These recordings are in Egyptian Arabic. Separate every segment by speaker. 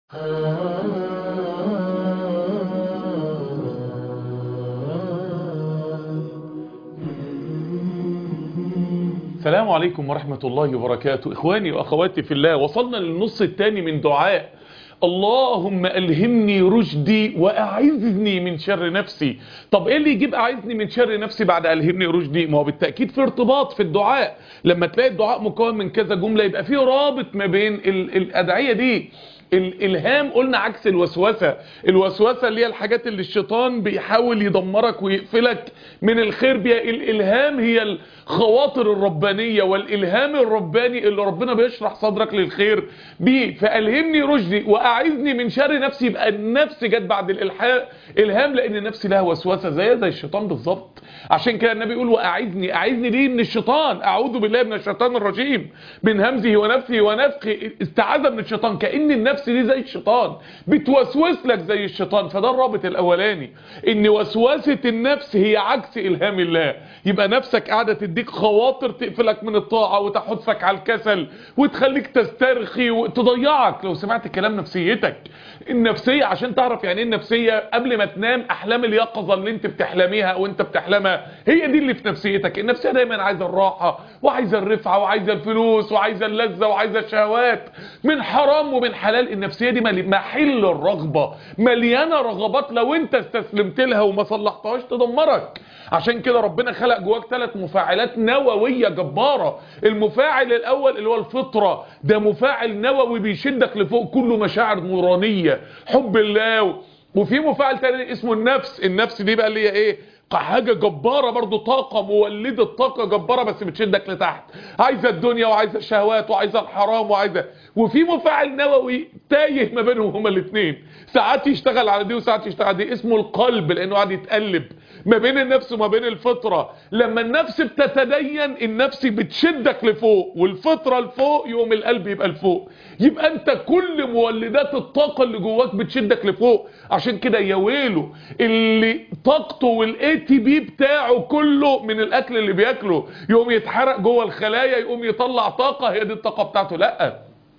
Speaker 1: السلام عليكم ورحمة الله وبركاته إخواني وأخواتي في الله وصلنا للنص الثاني من دعاء اللهم ألهمني رشدي وأعذني من شر نفسي طب إيه اللي يجيب أعذني من شر نفسي بعد ألهمني رشدي ما هو بالتأكيد في ارتباط في الدعاء لما تلاقي الدعاء مكون من كذا جملة يبقى فيه رابط ما بين ال- الأدعية دي الالهام قلنا عكس الوسوسه الوسوسه اللي هي الحاجات اللي الشيطان بيحاول يدمرك ويقفلك من الخير بيها الالهام هي الخواطر الربانيه والالهام الرباني اللي ربنا بيشرح صدرك للخير بيه فالهمني رشدي واعذني من شر نفسي يبقى النفس جت بعد الالحام الهام لان النفس لها وسوسه زي زي الشيطان بالظبط عشان كده النبي يقول واعذني اعذني ليه من الشيطان اعوذ بالله من الشيطان الرجيم من همزه ونفسه ونفخه استعاذ من الشيطان كان النفس دي زي الشيطان بتوسوس لك زي الشيطان فده الرابط الاولاني ان وسوسه النفس هي عكس الهام الله يبقى نفسك قاعده تديك خواطر تقفلك من الطاعه وتحثك على الكسل وتخليك تسترخي وتضيعك لو سمعت كلام نفسيتك النفسيه عشان تعرف يعني ايه النفسيه قبل ما تنام احلام اليقظه اللي انت بتحلميها وانت بتحلمها هي دي اللي في نفسيتك النفسيه دايما عايزه الراحه وعايزه الرفعه وعايزه الفلوس وعايزه اللذه وعايزه الشهوات من حرام ومن حلال النفسيه دي ملي- محل الرغبه مليانه رغبات لو انت استسلمت لها وما صلحتهاش تدمرك عشان كده ربنا خلق جواك ثلاث مفاعلات نوويه جباره المفاعل الاول اللي هو الفطره ده مفاعل نووي بيشدك لفوق كله مشاعر نورانيه حب الله وفي مفاعل تاني اسمه النفس النفس دي بقى اللي هي ايه حاجة جبارة برضو طاقة مولدة طاقة جبارة بس بتشدك لتحت عايزة الدنيا وعايزة الشهوات وعايزة الحرام وعايزة وفي مفاعل نووي تايه ما بينهم هما الاثنين ساعات يشتغل على دي وساعات يشتغل على دي اسمه القلب لانه قاعد يتقلب ما بين النفس وما بين الفطرة لما النفس بتتدين النفس بتشدك لفوق والفطرة لفوق يوم القلب يبقى لفوق يبقى انت كل مولدات الطاقة اللي جواك بتشدك لفوق عشان كده يا ويله اللي طاقته والاي تي بي بتاعه كله من الاكل اللي بياكله يقوم يتحرق جوه الخلايا يقوم يطلع طاقة هي دي الطاقة بتاعته لا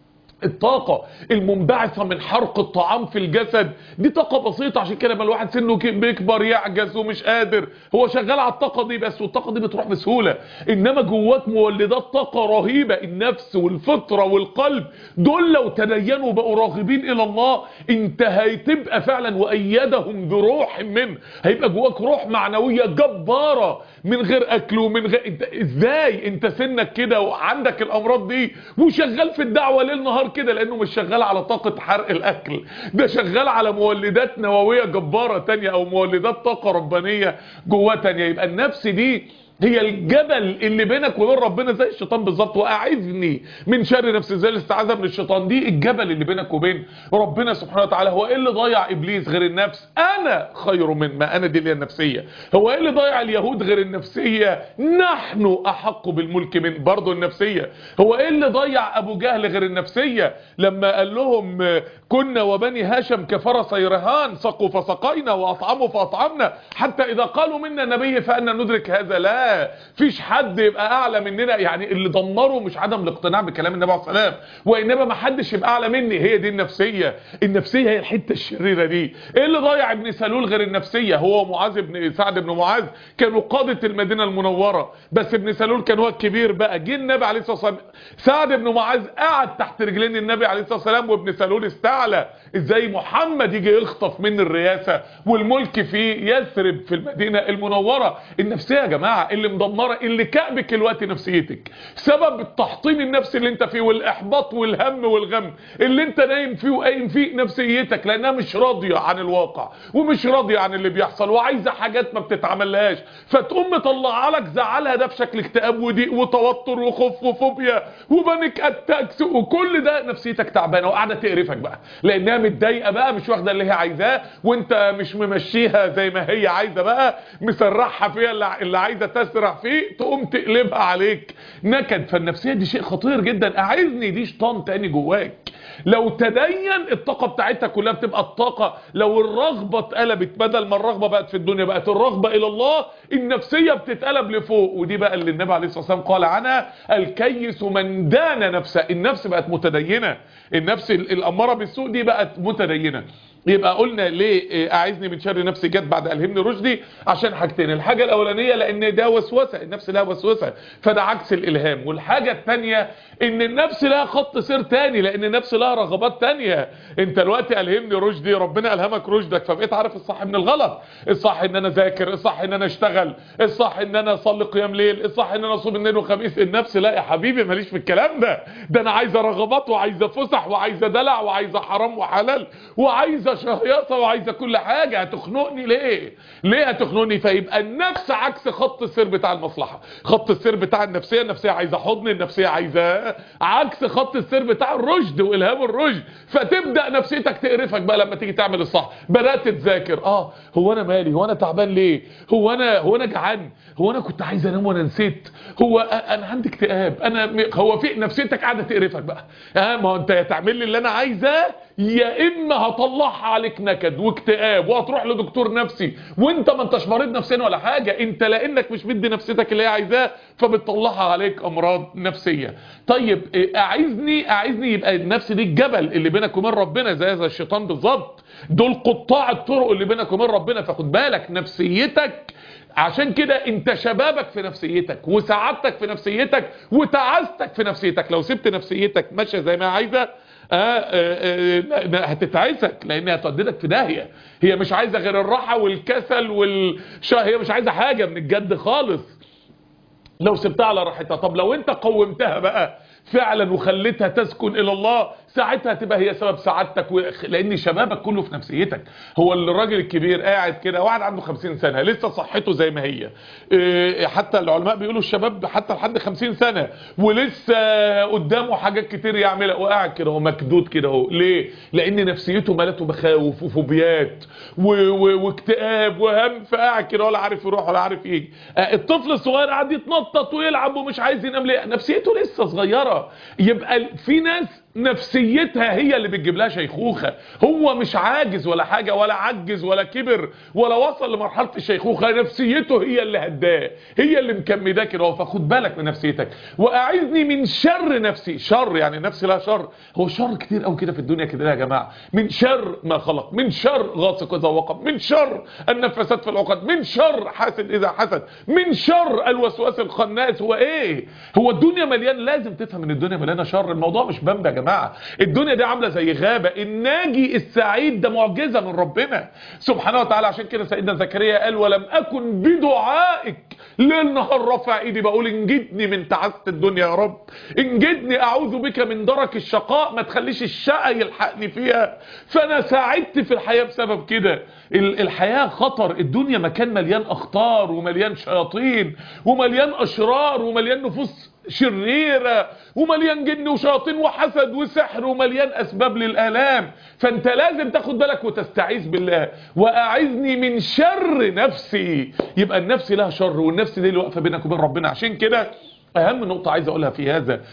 Speaker 1: الطاقة المنبعثة من حرق الطعام في الجسد دي طاقة بسيطة عشان كده لما الواحد سنه ك- بيكبر يعجز ومش قادر هو شغال على الطاقة دي بس والطاقة دي بتروح بسهولة انما جواك مولدات طاقة رهيبة النفس والفطرة والقلب دول لو تدينوا وبقوا راغبين الى الله انت هتبقى فعلا وايدهم بروح منه هيبقى جواك روح معنوية جبارة من غير اكل ومن غير انت ازاي انت سنك كده وعندك الامراض دي وشغال في الدعوة ليل نهار كده لانه مش شغال على طاقة حرق الاكل ده شغال على مولدات نووية جبارة تانية او مولدات طاقة ربانية جواه تانية يبقى النفس دي هي الجبل اللي بينك وبين ربنا زي الشيطان بالظبط واعذني من شر نفسي زي الاستعاذه من الشيطان دي الجبل اللي بينك وبين ربنا سبحانه وتعالى هو ايه اللي ضيع ابليس غير النفس انا خير من ما انا دي اللي هي النفسيه هو ايه اللي ضيع اليهود غير النفسيه نحن احق بالملك من برضه النفسيه هو ايه اللي ضيع ابو جهل غير النفسيه لما قال لهم آه، كنا وبني هاشم كفرسي رهان سقوا فسقينا واطعموا فاطعمنا حتى اذا قالوا منا نبي فانا ندرك هذا لا فيش حد يبقى اعلى مننا يعني اللي دمره مش عدم الاقتناع بكلام النبي عليه الصلاه والسلام وانما ما حدش يبقى اعلى مني هي دي النفسيه النفسيه هي الحته الشريره دي ايه اللي ضيع ابن سلول غير النفسيه هو ومعاذ بن سعد بن معاذ كانوا قاده المدينه المنوره بس ابن سلول كان هو الكبير بقى جه النبي عليه الصلاه والسلام سعد بن معاذ قعد تحت رجلين النبي عليه الصلاه والسلام وابن سلول استعلى ازاي محمد يجي يخطف من الرئاسه والملك في يثرب في المدينه المنوره النفسيه يا جماعه اللي مدمره اللي كعبك الوقت نفسيتك سبب التحطيم النفسي اللي انت فيه والاحباط والهم والغم اللي انت نايم فيه وقايم فيه نفسيتك لانها مش راضيه عن الواقع ومش راضيه عن اللي بيحصل وعايزه حاجات ما بتتعملهاش فتقوم مطلعه لك زعلها ده بشكل اكتئاب وضيق وتوتر وخوف وفوبيا وبانيك اتاكس وكل ده نفسيتك تعبانه وقاعده تقرفك بقى لانها متضايقه بقى مش واخده اللي هي عايزاه وانت مش ممشيها زي ما هي عايزه بقى مسرحها فيها اللي اللي عايزه تسرح فيه تقوم تقلبها عليك نكد فالنفسيه دي شيء خطير جدا اعذني دي شيطان تاني جواك لو تدين الطاقة بتاعتها كلها بتبقى الطاقة لو الرغبة اتقلبت بدل ما الرغبة بقت في الدنيا بقت الرغبة الى الله النفسية بتتقلب لفوق ودي بقى اللي النبي عليه الصلاة والسلام قال عنها الكيس من دان نفسه النفس بقت متدينة النفس الامارة بالسوء دي بقت متدينة يبقى قلنا ليه اعزني من شر نفسي جت بعد الهمني رشدي عشان حاجتين الحاجة الاولانية لان ده وسوسة النفس لها وسوسة فده عكس الالهام والحاجة الثانية ان النفس لها خط سير تاني لان النفس لها رغبات تانية انت دلوقتي الهمني رشدي ربنا الهمك رشدك فبقيت عارف الصح من الغلط الصح ان انا ذاكر الصح ان انا اشتغل الصح ان انا اصلي قيام ليل الصح ان انا اصوم اثنين وخميس النفس لا يا حبيبي ماليش في الكلام ده ده انا عايزه رغبات وعايزه فسح وعايزه دلع وعايزه حرام وحلال وعايزه شهيصه وعايزه كل حاجه هتخنقني ليه ليه هتخنقني فيبقى النفس عكس خط السير بتاع المصلحه خط السير بتاع النفسيه النفسيه عايزه حضن النفسيه عايزه عكس خط السير بتاع الرشد والهام الرشد فتبدا نفسيتك تقرفك بقى لما تيجي تعمل الصح بدات تذاكر اه هو انا مالي هو انا تعبان ليه هو انا هو انا جعان هو انا كنت عايز انام وانا نسيت هو انا عندي اكتئاب انا هو في نفسيتك قاعده تقرفك بقى اه ما هو انت يا تعمل لي اللي انا عايزاه يا اما هطلعها عليك نكد واكتئاب وهتروح لدكتور نفسي وانت ما انتش مريض نفسيا ولا حاجه انت لانك مش مدي نفسيتك اللي هي عايزاه فبتطلعها عليك امراض نفسيه طيب اعيزني اعيزني يبقى النفس دي الجبل اللي بينك وبين ربنا زي زي الشيطان بالظبط دول قطاع الطرق اللي بينك وبين ربنا فخد بالك نفسيتك عشان كده انت شبابك في نفسيتك وسعادتك في نفسيتك وتعاستك في نفسيتك لو سبت نفسيتك ماشيه زي ما عايزه آه آه آه هتتعسك لانها هتوددك في داهيه هي مش عايزه غير الراحه والكسل والش هي مش عايزه حاجه من الجد خالص لو سبتها على راحتها طب لو انت قومتها بقى فعلا وخليتها تسكن الى الله ساعتها تبقى هي سبب سعادتك و... لان شبابك كله في نفسيتك هو الراجل الكبير قاعد كده واحد عنده 50 سنة لسه صحته زي ما هي إيه حتى العلماء بيقولوا الشباب حتى لحد 50 سنة ولسه قدامه حاجات كتير يعملها وقاعد كده هو مكدود كده اهو ليه لان نفسيته ملته مخاوف وفوبيات و... و... واكتئاب وهم فقاعد كده ولا عارف يروح ولا عارف يجي الطفل الصغير قاعد يتنطط ويلعب ومش عايز ينام ليه نفسيته لسه صغيرة يبقى في ناس نفسيتها هي اللي بتجيب لها شيخوخة هو مش عاجز ولا حاجة ولا عجز ولا كبر ولا وصل لمرحلة الشيخوخة نفسيته هي اللي هداه هي اللي مكمداه كده فخد بالك من نفسيتك واعذني من شر نفسي شر يعني نفسي لها شر هو شر كتير قوي كده في الدنيا كده يا جماعة من شر ما خلق من شر غاسق اذا وقب من شر النفسات في العقد من شر حاسد اذا حسد من شر الوسواس الخناس هو ايه هو الدنيا مليان لازم تفهم ان الدنيا مليانه شر الموضوع مش بمبه يا جماعه الدنيا دي عامله زي غابه الناجي السعيد ده معجزه من ربنا سبحانه وتعالى عشان كده سيدنا زكريا قال ولم اكن بدعائك ليل نهار رافع ايدي بقول انجدني من تعاسه الدنيا يا رب انجدني اعوذ بك من درك الشقاء ما تخليش الشقى يلحقني فيها فانا ساعدت في الحياه بسبب كده الحياه خطر الدنيا مكان مليان اخطار ومليان شياطين ومليان اشرار ومليان نفوس شريرة ومليان جن وشياطين وحسد وسحر ومليان أسباب للآلام فأنت لازم تاخد بالك وتستعيذ بالله وأعذني من شر نفسي يبقى النفس لها شر والنفس دي اللي واقفة بينك وبين ربنا عشان كده اهم نقطة عايز اقولها في هذا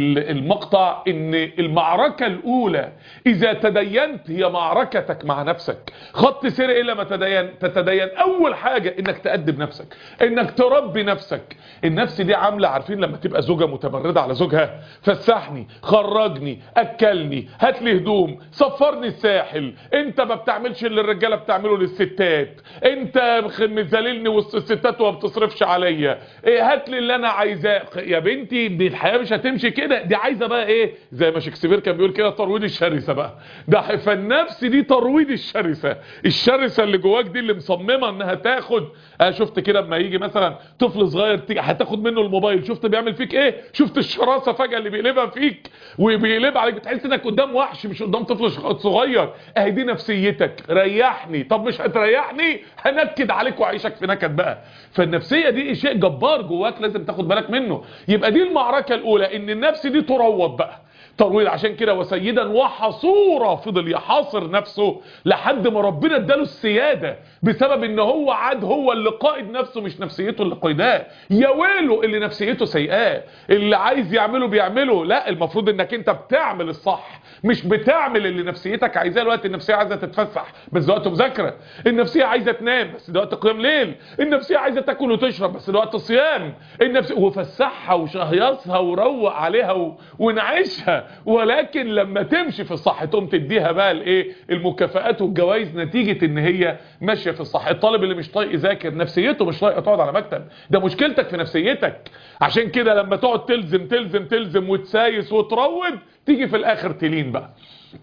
Speaker 1: المقطع ان المعركة الاولى اذا تدينت هي معركتك مع نفسك خط سير ايه لما تدين تتدين اول حاجة انك تأدب نفسك انك تربي نفسك النفس دي عاملة عارفين لما تبقى زوجة متمردة على زوجها فسحني خرجني اكلني هات لي هدوم سفرني الساحل انت ما بتعملش اللي الرجالة بتعمله للستات انت مذللني وسط الستات وما بتصرفش عليا ايه هات لي اللي انا عايزاه يا بنتي دي الحياة مش هتمشي كده دي عايزة بقى ايه زي ما شكسبير كان بيقول كده ترويض الشرسة بقى ده فالنفس دي ترويض الشرسة الشرسة اللي جواك دي اللي مصممة انها تاخد اه شفت كده اما يجي مثلا طفل صغير تيجي هتاخد منه الموبايل شفت بيعمل فيك ايه شفت الشراسة فجأة اللي بيقلبها فيك وبيقلب عليك بتحس انك قدام وحش مش قدام طفل صغير اهي دي نفسيتك ريحني طب مش هتريحني هنكد عليك واعيشك في نكد بقى فالنفسية دي شيء جبار جواك لازم تاخد بالك منه يبقى دي المعركة الاولى ان النفس دي تروض بقى ترويض عشان كده وسيدا وحصورا فضل يحاصر نفسه لحد ما ربنا اداله السيادة بسبب ان هو عاد هو اللي قائد نفسه مش نفسيته اللي قايداه يا ويله اللي نفسيته سيئاه اللي عايز يعمله بيعمله لا المفروض انك انت بتعمل الصح مش بتعمل اللي نفسيتك عايزاه الوقت النفسيه عايزه تتفسح بس ده وقت مذاكره النفسيه عايزه تنام بس ده وقت قيام ليل النفسيه عايزه تاكل وتشرب بس ده وقت صيام النفسيه وفسحها وشهيصها وروق عليها و... ونعيشها ولكن لما تمشي في الصح تقوم تديها بقى الايه المكافآت والجوائز نتيجه ان هي ماشيه في الصح الطالب اللي مش طايق يذاكر نفسيته مش طايقه تقعد على مكتب ده مشكلتك في نفسيتك عشان كده لما تقعد تلزم تلزم تلزم وتسايس وتروض تيجي في الاخر تلين بقى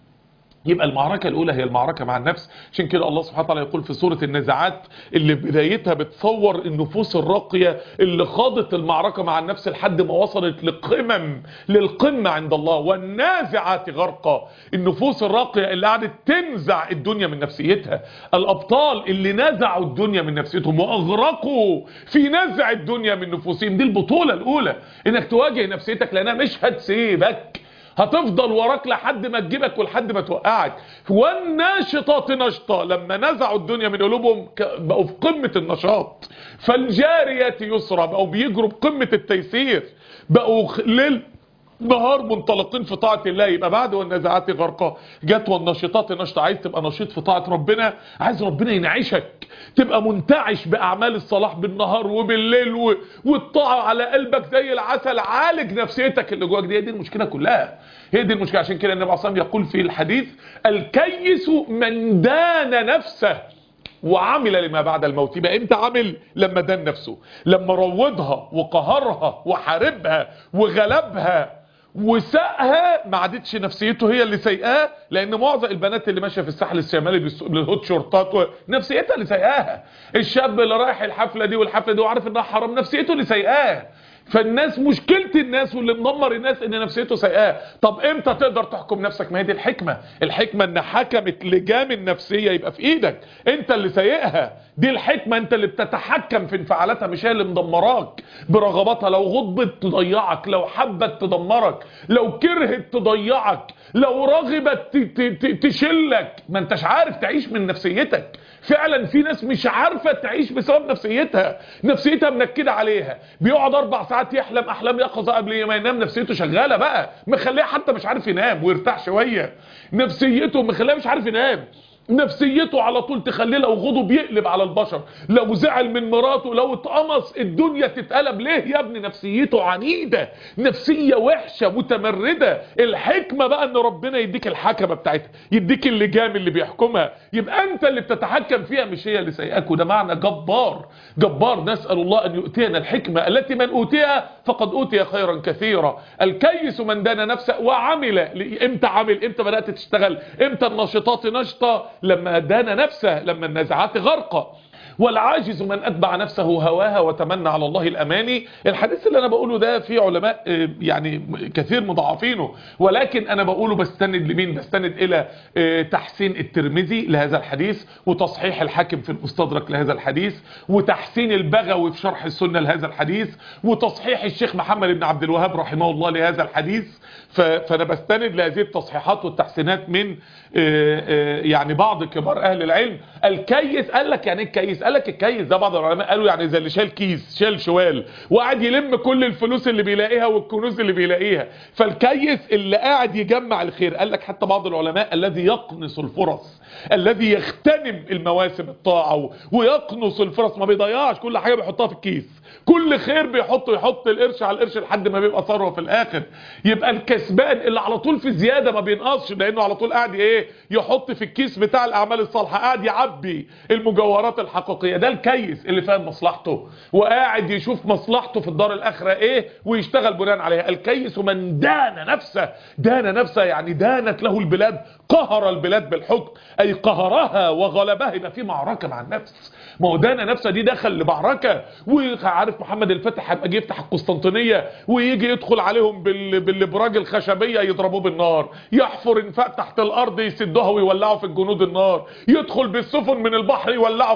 Speaker 1: يبقى المعركة الأولى هي المعركة مع النفس عشان كده الله سبحانه وتعالى يقول في سورة النزعات اللي بدايتها بتصور النفوس الراقية اللي خاضت المعركة مع النفس لحد ما وصلت لقمم للقمة عند الله والنازعات غرقا النفوس الراقية اللي قعدت تنزع الدنيا من نفسيتها الأبطال اللي نزعوا الدنيا من نفسيتهم وأغرقوا في نزع الدنيا من نفوسهم دي البطولة الأولى إنك تواجه نفسيتك لأنها مش هتسيبك هتفضل وراك لحد ما تجيبك ولحد ما توقعك والناشطات نشطة لما نزعوا الدنيا من قلوبهم بقوا في قمة النشاط فالجاريات يسرى بقوا بيجروا بقمة التيسير بقوا ليل نهار منطلقين في طاعة الله يبقى بعد والنزعات غرقا جت والنشطات نشطة عايز تبقى نشيط في طاعة ربنا عايز ربنا ينعشك تبقى منتعش بأعمال الصلاح بالنهار وبالليل و... والطاعة على قلبك زي العسل عالج نفسيتك اللي جواك دي هي دي المشكلة كلها هي دي المشكلة عشان كده النبي عليه الصلاة يقول في الحديث الكيس من دان نفسه وعمل لما بعد الموت يبقى امتى عمل لما دان نفسه لما روضها وقهرها وحاربها وغلبها وساقها ما عادتش نفسيته هي اللي سايقاه لان معظم البنات اللي ماشيه في الساحل الشمالي بالهوت شورتات و... نفسيتها اللي سايقاها الشاب اللي رايح الحفله دي والحفله دي وعارف انها حرام نفسيته اللي سايقاه فالناس مشكلة الناس واللي منمر الناس ان نفسيته سيئاه طب امتى تقدر تحكم نفسك ما هي دي الحكمة الحكمة ان حكمت لجام النفسية يبقى في ايدك انت اللي سايقها دي الحكمة انت اللي بتتحكم في انفعالاتها مش هي اللي مدمراك برغباتها لو غضبت تضيعك لو حبت تدمرك لو كرهت تضيعك لو رغبت تشلك ما انتش عارف تعيش من نفسيتك فعلا في ناس مش عارفة تعيش بسبب نفسيتها نفسيتها منكدة عليها بيقعد اربع ساعات يحلم احلام يقظة قبل ما ينام نفسيته شغالة بقى مخليه حتى مش عارف ينام ويرتاح شوية نفسيته مخليه مش عارف ينام نفسيته على طول تخليه لو غضب يقلب على البشر لو زعل من مراته لو اتقمص الدنيا تتقلب ليه يا ابني نفسيته عنيدة نفسية وحشة متمردة الحكمة بقى ان ربنا يديك الحكمة بتاعتها يديك اللجام اللي بيحكمها يبقى انت اللي بتتحكم فيها مش هي اللي سيئاك وده معنى جبار جبار نسأل الله ان يؤتينا الحكمة التي من اوتيها فقد اوتي خيرا كثيرا الكيس من دان نفسه وعمل امتى عمل امتى بدأت تشتغل امتى النشطات نشطة لما دان نفسه لما النزعات غرقة والعاجز من أتبع نفسه هواها وتمنى على الله الأماني الحديث اللي أنا بقوله ده في علماء يعني كثير مضاعفينه ولكن أنا بقوله بستند لمين بستند إلى تحسين الترمذي لهذا الحديث وتصحيح الحاكم في المستدرك لهذا الحديث وتحسين البغوي في شرح السنة لهذا الحديث وتصحيح الشيخ محمد بن عبد الوهاب رحمه الله لهذا الحديث فأنا بستند لهذه التصحيحات والتحسينات من يعني بعض كبار أهل العلم الكيس قال لك يعني الكيس قال لك الكيس ده بعض العلماء قالوا يعني زي اللي شال كيس شال شوال وقعد يلم كل الفلوس اللي بيلاقيها والكنوز اللي بيلاقيها فالكيس اللي قاعد يجمع الخير قال لك حتى بعض العلماء الذي يقنص الفرص الذي يغتنم المواسم الطاعة ويقنص الفرص ما بيضيعش كل حاجة بيحطها في الكيس كل خير بيحطه يحط القرش على القرش لحد ما بيبقى ثروه في الاخر يبقى الكسبان اللي على طول في زيادة ما بينقصش لانه على طول قاعد ايه يحط في الكيس بتاع الاعمال الصالحة قاعد يعبي المجوهرات الحقيقية ده الكيس اللي فاهم مصلحته وقاعد يشوف مصلحته في الدار الاخرة ايه ويشتغل بناء عليها الكيس من دان نفسه دان نفسه يعني دانت له البلاد قهر البلاد بالحكم اي قهرها وغلبها يبقى في معركة مع النفس ما هو دانا نفسه دي دخل لمعركة وعارف محمد الفتح هيبقى يفتح القسطنطينية ويجي يدخل عليهم بال... بالابراج الخشبية يضربوه بالنار يحفر انفاق تحت الارض يسدوها ويولعوا في الجنود النار يدخل بالسفن من البحر يولعوا في السفن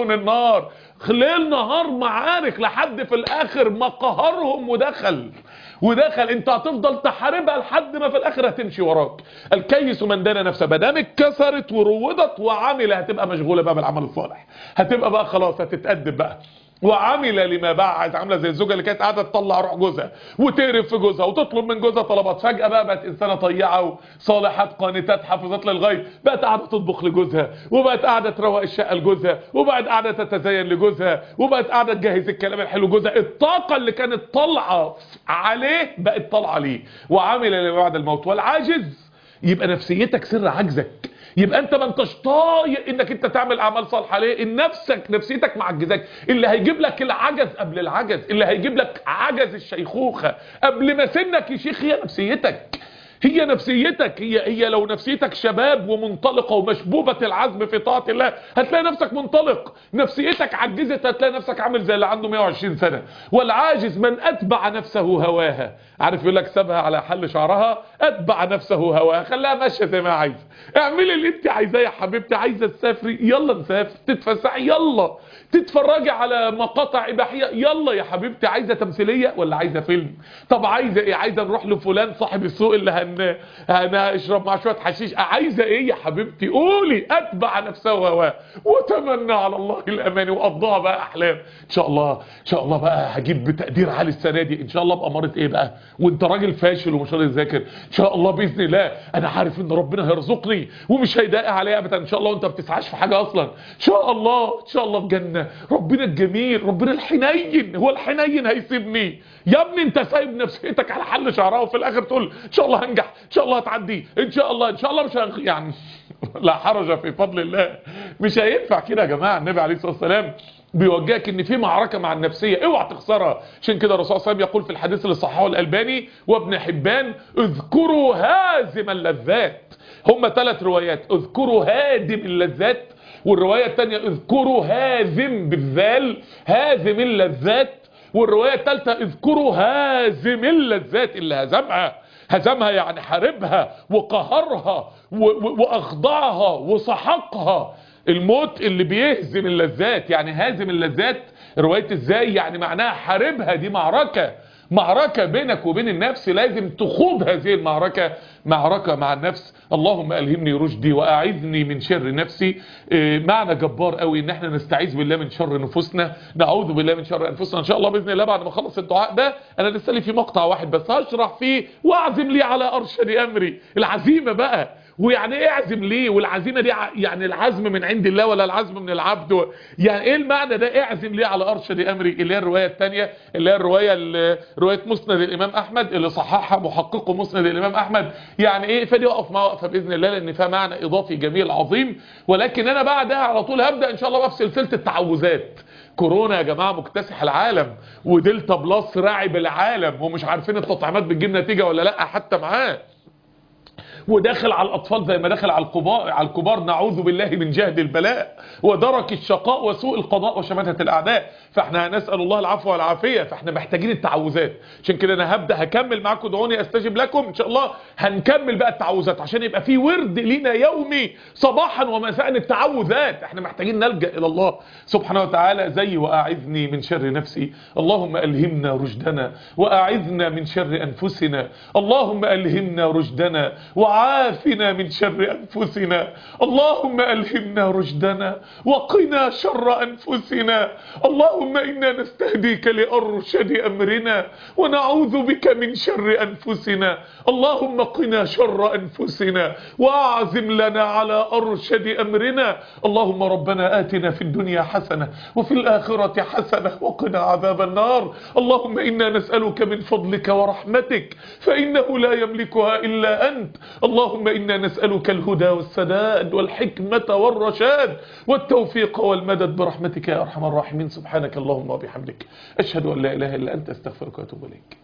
Speaker 1: سفن النار ليل نهار معارك لحد في الاخر ما قهرهم ودخل ودخل انت هتفضل تحاربها لحد ما في الاخر هتمشي وراك الكيس من دان نفسه ما دام اتكسرت وروضت وعمل هتبقى مشغوله بقى بالعمل الصالح هتبقى بقى خلاص هتتأدب بقى وعمل لما بعد عامله زي الزوجه اللي كانت قاعده تطلع روح جوزها وتقرف في جوزها وتطلب من جوزها طلبات فجاه بقى بقت انسانه طيعه وصالحات قانتات حافظات للغيب بقت قاعده تطبخ لجوزها وبقت قاعده تروق الشقه لجوزها وبقت قاعده تتزين لجوزها وبقت قاعده تجهز الكلام الحلو لجوزها الطاقه اللي كانت طالعه عليه بقت طالعه ليه وعمل لما بعد الموت والعاجز يبقى نفسيتك سر عجزك يبقى انت ما انتش طايق انك انت تعمل اعمال صالحه ليه ان نفسك نفسيتك معجزاك اللي هيجيب لك العجز قبل العجز اللي هيجيب لك عجز الشيخوخه قبل ما سنك يشيخ هي نفسيتك هي نفسيتك هي هي لو نفسيتك شباب ومنطلقه ومشبوبه العزم في طاعه الله هتلاقي نفسك منطلق نفسيتك عجزت هتلاقي نفسك عامل زي اللي عنده 120 سنه والعاجز من اتبع نفسه هواها عارف يقول لك سابها على حل شعرها اتبع نفسه هواها خليها ماشيه زي ما عايزه اعملي اللي انت عايزاه يا حبيبتي عايزه تسافري يلا نسافر تتفسحي يلا تتفرجي على مقاطع اباحيه يلا يا حبيبتي عايزه تمثيليه ولا عايزه فيلم طب عايزه ايه عايزه نروح لفلان صاحب السوق اللي هن هنشرب مع شويه حشيش عايزه ايه يا حبيبتي قولي اتبع نفسه هواه وتمنى على الله الاماني وقضاها بقى احلام ان شاء الله ان شاء الله بقى هجيب بتقدير عالي السنه دي ان شاء الله بأمارة ايه بقى وانت راجل فاشل ومش راضي تذاكر ان شاء الله باذن الله انا عارف ان ربنا هيرزقني ومش هيضايق عليا ابدا ان شاء الله وانت ما بتسعاش في حاجه اصلا ان شاء الله ان شاء الله في جنه ربنا الجميل ربنا الحنين هو الحنين هيسيبني يا ابني انت سايب نفسيتك على حل شعرها وفي الاخر تقول ان شاء الله هنجح ان شاء الله هتعدي ان شاء الله ان شاء الله مش هنخ... يعني لا حرج في فضل الله مش هينفع كده يا جماعه النبي عليه الصلاه والسلام بيوجهك ان في معركه مع النفسيه اوعى تخسرها عشان كده الرسول صلى الله عليه وسلم يقول في الحديث اللي صححه الالباني وابن حبان اذكروا هازم اللذات هم ثلاث روايات اذكروا هادم اللذات والروايه الثانيه اذكروا هازم بالذال هازم اللذات والروايه الثالثه اذكروا هازم اللذات اللي هزمها هزمها يعني حاربها وقهرها واخضعها وسحقها الموت اللي بيهزم اللذات يعني هازم اللذات روايه ازاي يعني معناها حاربها دي معركه معركة بينك وبين النفس لازم تخوض هذه المعركة معركة مع النفس اللهم ألهمني رشدي وأعذني من شر نفسي معنى جبار قوي ان احنا نستعيذ بالله من شر نفوسنا نعوذ بالله من شر انفسنا ان شاء الله باذن الله بعد ما اخلص الدعاء ده انا لسه لي في مقطع واحد بس هشرح فيه واعزم لي على ارشد امري العزيمه بقى ويعني ايه اعزم ليه والعزيمه دي يعني العزم من عند الله ولا العزم من العبد يعني ايه المعنى ده اعزم ليه على ارشد امري اللي هي الروايه الثانيه اللي هي الروايه اللي روايه مسند الامام احمد اللي صححها محققه مسند الامام احمد يعني ايه فدي اقف معاه وقفه باذن الله لان فيها معنى اضافي جميل عظيم ولكن انا بعدها على طول هبدا ان شاء الله بقى في سلسله التعوذات كورونا يا جماعه مكتسح العالم ودلتا بلس راعب العالم ومش عارفين التطعيمات بتجيب نتيجه ولا لا حتى معاه وداخل على الأطفال زي ما داخل على الكبار على الكبار نعوذ بالله من جهد البلاء ودرك الشقاء وسوء القضاء وشماتة الأعداء فاحنا هنسأل الله العفو والعافية فاحنا محتاجين التعوذات عشان كده أنا هبدأ هكمل معاكم دعوني أستجب لكم إن شاء الله هنكمل بقى التعوذات عشان يبقى في ورد لينا يومي صباحا ومساء التعوذات احنا محتاجين نلجأ إلى الله سبحانه وتعالى زي وأعذني من شر نفسي اللهم ألهمنا رشدنا وأعذنا من شر أنفسنا اللهم ألهمنا رشدنا وعافنا من شر أنفسنا اللهم ألهمنا رشدنا وقنا شر أنفسنا اللهم إنا نستهديك لأرشد أمرنا ونعوذ بك من شر أنفسنا اللهم قنا شر أنفسنا وأعزم لنا على أرشد أمرنا اللهم ربنا آتنا في الدنيا حسنة وفي الآخرة حسنة وقنا عذاب النار اللهم إنا نسألك من فضلك ورحمتك فإنه لا يملكها إلا أنت اللهم إنا نسألك الهدى والسداد والحكمة والرشاد والتوفيق والمدد برحمتك يا أرحم الراحمين سبحانك اللهم وبحمدك أشهد أن لا إله إلا أنت استغفرك وأتوب إليك